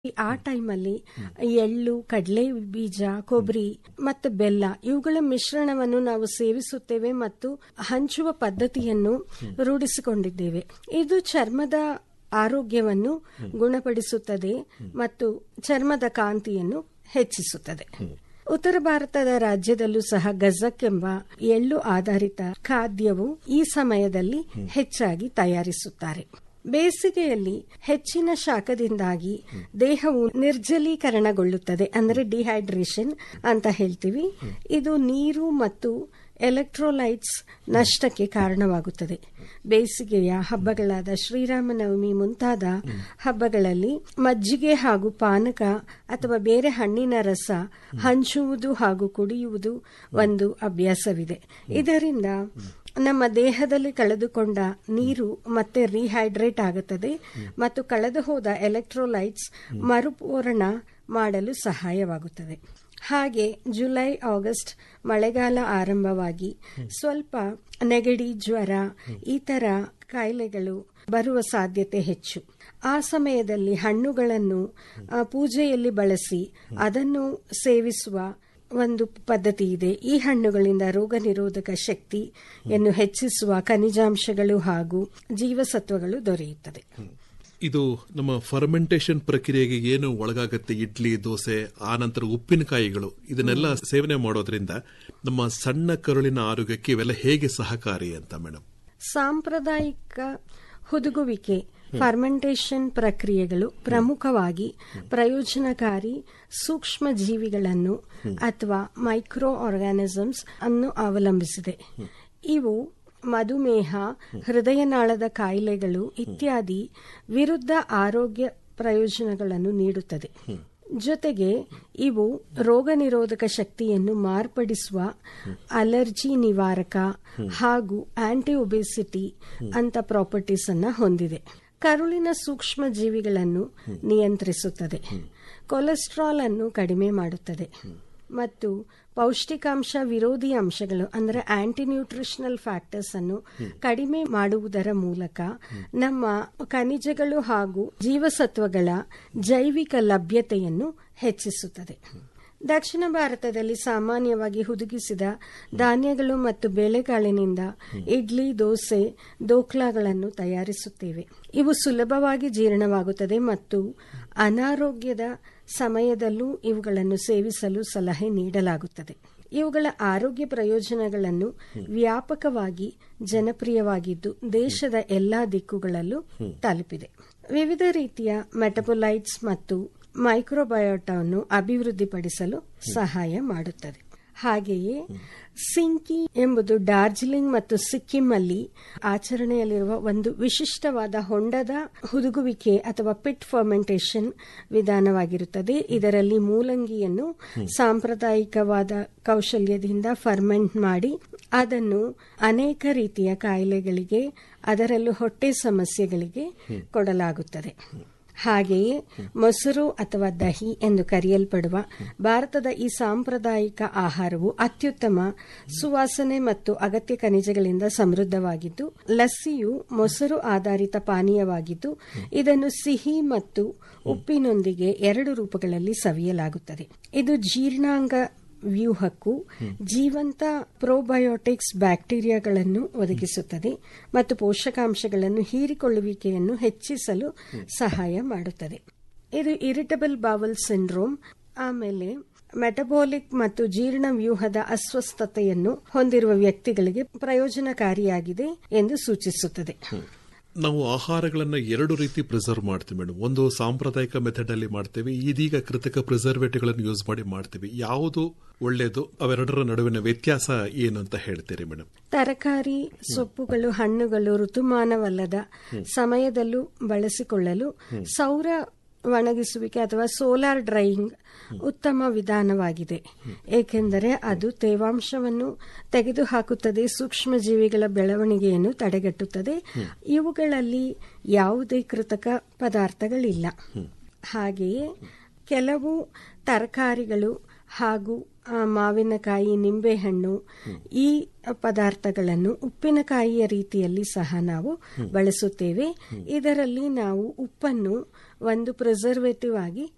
ಆ ಟೈಮಲ್ಲಿ ಎಳ್ಳು ಕಡಲೆ ಬೀಜ ಕೊಬ್ಬರಿ ಮತ್ತು ಬೆಲ್ಲ ಇವುಗಳ ಮಿಶ್ರಣವನ್ನು ನಾವು ಸೇವಿಸುತ್ತೇವೆ ಮತ್ತು ಹಂಚುವ ಪದ್ಧತಿಯನ್ನು ರೂಢಿಸಿಕೊಂಡಿದ್ದೇವೆ ಇದು ಚರ್ಮದ ಆರೋಗ್ಯವನ್ನು ಗುಣಪಡಿಸುತ್ತದೆ ಮತ್ತು ಚರ್ಮದ ಕಾಂತಿಯನ್ನು ಹೆಚ್ಚಿಸುತ್ತದೆ ಉತ್ತರ ಭಾರತದ ರಾಜ್ಯದಲ್ಲೂ ಸಹ ಗಜಕ್ ಎಂಬ ಎಳ್ಳು ಆಧಾರಿತ ಖಾದ್ಯವು ಈ ಸಮಯದಲ್ಲಿ ಹೆಚ್ಚಾಗಿ ತಯಾರಿಸುತ್ತಾರೆ ಬೇಸಿಗೆಯಲ್ಲಿ ಹೆಚ್ಚಿನ ಶಾಖದಿಂದಾಗಿ ದೇಹವು ನಿರ್ಜಲೀಕರಣಗೊಳ್ಳುತ್ತದೆ ಅಂದರೆ ಡಿಹೈಡ್ರೇಷನ್ ಅಂತ ಹೇಳ್ತೀವಿ ಇದು ನೀರು ಮತ್ತು ಎಲೆಕ್ಟ್ರೋಲೈಟ್ಸ್ ನಷ್ಟಕ್ಕೆ ಕಾರಣವಾಗುತ್ತದೆ ಬೇಸಿಗೆಯ ಹಬ್ಬಗಳಾದ ಶ್ರೀರಾಮನವಮಿ ಮುಂತಾದ ಹಬ್ಬಗಳಲ್ಲಿ ಮಜ್ಜಿಗೆ ಹಾಗೂ ಪಾನಕ ಅಥವಾ ಬೇರೆ ಹಣ್ಣಿನ ರಸ ಹಂಚುವುದು ಹಾಗೂ ಕುಡಿಯುವುದು ಒಂದು ಅಭ್ಯಾಸವಿದೆ ಇದರಿಂದ ನಮ್ಮ ದೇಹದಲ್ಲಿ ಕಳೆದುಕೊಂಡ ನೀರು ಮತ್ತೆ ರೀಹೈಡ್ರೇಟ್ ಆಗುತ್ತದೆ ಮತ್ತು ಕಳೆದು ಹೋದ ಎಲೆಕ್ಟ್ರೋಲೈಟ್ಸ್ ಮರುಪೂರಣ ಮಾಡಲು ಸಹಾಯವಾಗುತ್ತದೆ ಹಾಗೆ ಜುಲೈ ಆಗಸ್ಟ್ ಮಳೆಗಾಲ ಆರಂಭವಾಗಿ ಸ್ವಲ್ಪ ನೆಗಡಿ ಜ್ವರ ಈ ತರ ಕಾಯಿಲೆಗಳು ಬರುವ ಸಾಧ್ಯತೆ ಹೆಚ್ಚು ಆ ಸಮಯದಲ್ಲಿ ಹಣ್ಣುಗಳನ್ನು ಪೂಜೆಯಲ್ಲಿ ಬಳಸಿ ಅದನ್ನು ಸೇವಿಸುವ ಒಂದು ಪದ್ಧತಿ ಇದೆ ಈ ಹಣ್ಣುಗಳಿಂದ ರೋಗ ನಿರೋಧಕ ಶಕ್ತಿಯನ್ನು ಹೆಚ್ಚಿಸುವ ಖನಿಜಾಂಶಗಳು ಹಾಗೂ ಜೀವಸತ್ವಗಳು ದೊರೆಯುತ್ತದೆ ಇದು ನಮ್ಮ ಫರ್ಮೆಂಟೇಶನ್ ಪ್ರಕ್ರಿಯೆಗೆ ಏನು ಒಳಗಾಗತ್ತೆ ಇಡ್ಲಿ ದೋಸೆ ಆ ನಂತರ ಉಪ್ಪಿನಕಾಯಿಗಳು ಇದನ್ನೆಲ್ಲ ಸೇವನೆ ಮಾಡೋದ್ರಿಂದ ನಮ್ಮ ಸಣ್ಣ ಕರುಳಿನ ಆರೋಗ್ಯಕ್ಕೆ ಇವೆಲ್ಲ ಹೇಗೆ ಸಹಕಾರಿ ಅಂತ ಮೇಡಮ್ ಸಾಂಪ್ರದಾಯಿಕ ಹುದುಗುವಿಕೆ ಫರ್ಮೆಂಟೇಶನ್ ಪ್ರಕ್ರಿಯೆಗಳು ಪ್ರಮುಖವಾಗಿ ಪ್ರಯೋಜನಕಾರಿ ಸೂಕ್ಷ್ಮ ಜೀವಿಗಳನ್ನು ಅಥವಾ ಮೈಕ್ರೋ ಆರ್ಗಾನಿಸಮ್ಸ್ ಅನ್ನು ಅವಲಂಬಿಸಿದೆ ಇವು ಮಧುಮೇಹ ಹೃದಯನಾಳದ ಕಾಯಿಲೆಗಳು ಇತ್ಯಾದಿ ವಿರುದ್ಧ ಆರೋಗ್ಯ ಪ್ರಯೋಜನಗಳನ್ನು ನೀಡುತ್ತದೆ ಜೊತೆಗೆ ಇವು ರೋಗ ನಿರೋಧಕ ಶಕ್ತಿಯನ್ನು ಮಾರ್ಪಡಿಸುವ ಅಲರ್ಜಿ ನಿವಾರಕ ಹಾಗೂ ಆಂಟಿ ಒಬೆಸಿಟಿ ಅಂತ ಪ್ರಾಪರ್ಟೀಸ್ ಅನ್ನ ಹೊಂದಿದೆ ಕರುಳಿನ ಸೂಕ್ಷ್ಮ ಜೀವಿಗಳನ್ನು ನಿಯಂತ್ರಿಸುತ್ತದೆ ಕೊಲೆಸ್ಟ್ರಾಲ್ ಅನ್ನು ಕಡಿಮೆ ಮಾಡುತ್ತದೆ ಮತ್ತು ಪೌಷ್ಟಿಕಾಂಶ ವಿರೋಧಿ ಅಂಶಗಳು ಅಂದರೆ ಆಂಟಿ ನ್ಯೂಟ್ರಿಷನಲ್ ಫ್ಯಾಕ್ಟರ್ಸ್ ಅನ್ನು ಕಡಿಮೆ ಮಾಡುವುದರ ಮೂಲಕ ನಮ್ಮ ಖನಿಜಗಳು ಹಾಗೂ ಜೀವಸತ್ವಗಳ ಜೈವಿಕ ಲಭ್ಯತೆಯನ್ನು ಹೆಚ್ಚಿಸುತ್ತದೆ ದಕ್ಷಿಣ ಭಾರತದಲ್ಲಿ ಸಾಮಾನ್ಯವಾಗಿ ಹುದುಗಿಸಿದ ಧಾನ್ಯಗಳು ಮತ್ತು ಬೇಳೆಕಾಳಿನಿಂದ ಇಡ್ಲಿ ದೋಸೆ ದೋಕ್ಲಾಗಳನ್ನು ತಯಾರಿಸುತ್ತೇವೆ ಇವು ಸುಲಭವಾಗಿ ಜೀರ್ಣವಾಗುತ್ತದೆ ಮತ್ತು ಅನಾರೋಗ್ಯದ ಸಮಯದಲ್ಲೂ ಇವುಗಳನ್ನು ಸೇವಿಸಲು ಸಲಹೆ ನೀಡಲಾಗುತ್ತದೆ ಇವುಗಳ ಆರೋಗ್ಯ ಪ್ರಯೋಜನಗಳನ್ನು ವ್ಯಾಪಕವಾಗಿ ಜನಪ್ರಿಯವಾಗಿದ್ದು ದೇಶದ ಎಲ್ಲಾ ದಿಕ್ಕುಗಳಲ್ಲೂ ತಲುಪಿದೆ ವಿವಿಧ ರೀತಿಯ ಮೆಟಬೊಲೈಟ್ಸ್ ಮತ್ತು ಮೈಕ್ರೋಬಯೋಟವನ್ನು ಅಭಿವೃದ್ಧಿಪಡಿಸಲು ಸಹಾಯ ಮಾಡುತ್ತದೆ ಹಾಗೆಯೇ ಸಿಂಕಿ ಎಂಬುದು ಡಾರ್ಜಿಲಿಂಗ್ ಮತ್ತು ಸಿಕ್ಕಿಂ ಅಲ್ಲಿ ಆಚರಣೆಯಲ್ಲಿರುವ ಒಂದು ವಿಶಿಷ್ಟವಾದ ಹೊಂಡದ ಹುದುಗುವಿಕೆ ಅಥವಾ ಪಿಟ್ ಫರ್ಮೆಂಟೇಷನ್ ವಿಧಾನವಾಗಿರುತ್ತದೆ ಇದರಲ್ಲಿ ಮೂಲಂಗಿಯನ್ನು ಸಾಂಪ್ರದಾಯಿಕವಾದ ಕೌಶಲ್ಯದಿಂದ ಫರ್ಮೆಂಟ್ ಮಾಡಿ ಅದನ್ನು ಅನೇಕ ರೀತಿಯ ಕಾಯಿಲೆಗಳಿಗೆ ಅದರಲ್ಲೂ ಹೊಟ್ಟೆ ಸಮಸ್ಯೆಗಳಿಗೆ ಕೊಡಲಾಗುತ್ತದೆ ಹಾಗೆಯೇ ಮೊಸರು ಅಥವಾ ದಹಿ ಎಂದು ಕರೆಯಲ್ಪಡುವ ಭಾರತದ ಈ ಸಾಂಪ್ರದಾಯಿಕ ಆಹಾರವು ಅತ್ಯುತ್ತಮ ಸುವಾಸನೆ ಮತ್ತು ಅಗತ್ಯ ಖನಿಜಗಳಿಂದ ಸಮೃದ್ಧವಾಗಿದ್ದು ಲಸ್ಸಿಯು ಮೊಸರು ಆಧಾರಿತ ಪಾನೀಯವಾಗಿದ್ದು ಇದನ್ನು ಸಿಹಿ ಮತ್ತು ಉಪ್ಪಿನೊಂದಿಗೆ ಎರಡು ರೂಪಗಳಲ್ಲಿ ಸವಿಯಲಾಗುತ್ತದೆ ಇದು ಜೀರ್ಣಾಂಗ ವ್ಯೂಹಕ್ಕೂ ಜೀವಂತ ಪ್ರೋಬಯೋಟಿಕ್ಸ್ ಬ್ಯಾಕ್ಟೀರಿಯಾಗಳನ್ನು ಒದಗಿಸುತ್ತದೆ ಮತ್ತು ಪೋಷಕಾಂಶಗಳನ್ನು ಹೀರಿಕೊಳ್ಳುವಿಕೆಯನ್ನು ಹೆಚ್ಚಿಸಲು ಸಹಾಯ ಮಾಡುತ್ತದೆ ಇದು ಇರಿಟಬಲ್ ಬಾವಲ್ ಸಿಂಡ್ರೋಮ್ ಆಮೇಲೆ ಮೆಟಬಾಲಿಕ್ ಮತ್ತು ಜೀರ್ಣ ವ್ಯೂಹದ ಅಸ್ವಸ್ಥತೆಯನ್ನು ಹೊಂದಿರುವ ವ್ಯಕ್ತಿಗಳಿಗೆ ಪ್ರಯೋಜನಕಾರಿಯಾಗಿದೆ ಎಂದು ಸೂಚಿಸುತ್ತದೆ ನಾವು ಆಹಾರಗಳನ್ನ ಎರಡು ರೀತಿ ಪ್ರಿಸರ್ವ್ ಮಾಡ್ತೀವಿ ಮೇಡಮ್ ಒಂದು ಸಾಂಪ್ರದಾಯಿಕ ಮೆಥಡ್ ಅಲ್ಲಿ ಮಾಡ್ತೇವೆ ಇದೀಗ ಕೃತಕ ಪ್ರಿಸರ್ವೇಟಿವ್ಗಳನ್ನು ಯೂಸ್ ಮಾಡಿ ಮಾಡ್ತೀವಿ ಯಾವುದು ಒಳ್ಳೆಯದು ಅವೆರಡರ ನಡುವಿನ ವ್ಯತ್ಯಾಸ ಏನು ಅಂತ ಹೇಳ್ತೀರಿ ಮೇಡಮ್ ತರಕಾರಿ ಸೊಪ್ಪುಗಳು ಹಣ್ಣುಗಳು ಋತುಮಾನವಲ್ಲದ ಸಮಯದಲ್ಲೂ ಬಳಸಿಕೊಳ್ಳಲು ಸೌರ ಒಣಗಿಸುವಿಕೆ ಅಥವಾ ಸೋಲಾರ್ ಡ್ರೈಯಿಂಗ್ ಉತ್ತಮ ವಿಧಾನವಾಗಿದೆ ಏಕೆಂದರೆ ಅದು ತೇವಾಂಶವನ್ನು ತೆಗೆದುಹಾಕುತ್ತದೆ ಸೂಕ್ಷ್ಮ ಜೀವಿಗಳ ಬೆಳವಣಿಗೆಯನ್ನು ತಡೆಗಟ್ಟುತ್ತದೆ ಇವುಗಳಲ್ಲಿ ಯಾವುದೇ ಕೃತಕ ಪದಾರ್ಥಗಳಿಲ್ಲ ಹಾಗೆಯೇ ಕೆಲವು ತರಕಾರಿಗಳು ಹಾಗೂ ಮಾವಿನಕಾಯಿ ನಿಂಬೆಹಣ್ಣು ಈ ಪದಾರ್ಥಗಳನ್ನು ಉಪ್ಪಿನಕಾಯಿಯ ರೀತಿಯಲ್ಲಿ ಸಹ ನಾವು ಬಳಸುತ್ತೇವೆ ಇದರಲ್ಲಿ ನಾವು ಉಪ್ಪನ್ನು ಒಂದು ಪ್ರಿಸರ್ವೇಟಿವ್ ಆಗಿ